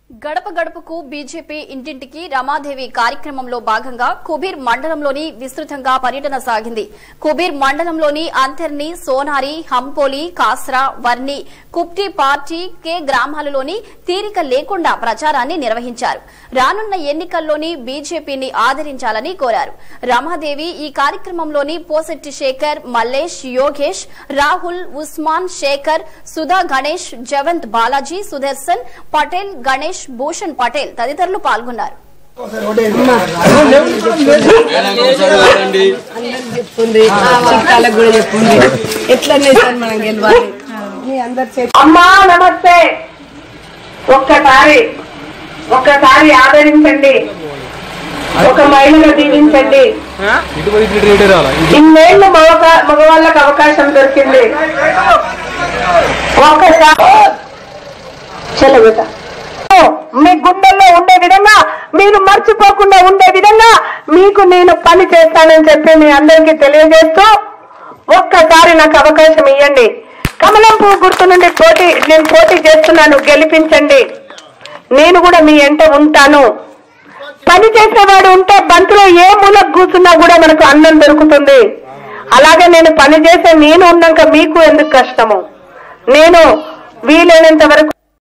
గడప గడపకు బీజేపీ ఇంటింటికి రమాదేవి కార్యక్రమంలో భాగంగా కుబీర్ మండలంలోని విస్తృతంగా పర్యటన సాగింది కుబీర్ మండలంలోని అంతర్ని సోనారి హంపోలి కాస్రా వర్ని కుప్టి పార్టీ కే గ్రామాలలోని తీరిక లేకుండా ప్రచారాన్ని నిర్వహించారు రానున్న ఎన్నికల్లోని బీజేపీని ఆదరించాలని కోరారు రమాదేవి ఈ కార్యక్రమంలోని పోసెట్టి శేఖర్ మల్లేష్ యోగేష్ రాహుల్ ఉస్మాన్ శేఖర్ సుధా గణేష్ జవంత్ బాలాజీ సుదర్శన్ పటేల్ గణేష్ భూషణ్ పటేల్ తదితరులు పాల్గొన్నారు అందరికి చెప్పుంది చుట్టాలకు కూడా చెప్పుంది ఎట్లనే సార్ మనం గెలవాలి మీ అందరి చేతి అమ్మా నమస్తే ఒక్కసారి ఒక్కసారి ఆదరించండి ఒక మహిళను దీవించండి ఇన్నేళ్లు మగ మగవాళ్ళకు అవకాశం దొరికింది ఒక్కసారి చలో బేటా. మీ గుండెల్లో ఉండే విధంగా మీరు మర్చిపోకుండా ఉండే విధంగా మీకు నేను పని చేస్తానని చెప్పి మీ అందరికీ తెలియజేస్తూ ఒక్కసారి నాకు అవకాశం ఇవ్వండి కమలం పువ్వు గుర్తు నుండి పోటీ నేను పోటీ చేస్తున్నాను గెలిపించండి నేను కూడా మీ ఎంట ఉంటాను పని చేసేవాడు ఉంటే బంతిలో ఏ మూలకు కూర్చున్నా కూడా మనకు అన్నం దొరుకుతుంది అలాగే నేను పని చేసే నేను ఉన్నాక మీకు ఎందుకు కష్టము నేను వీలైనంత వరకు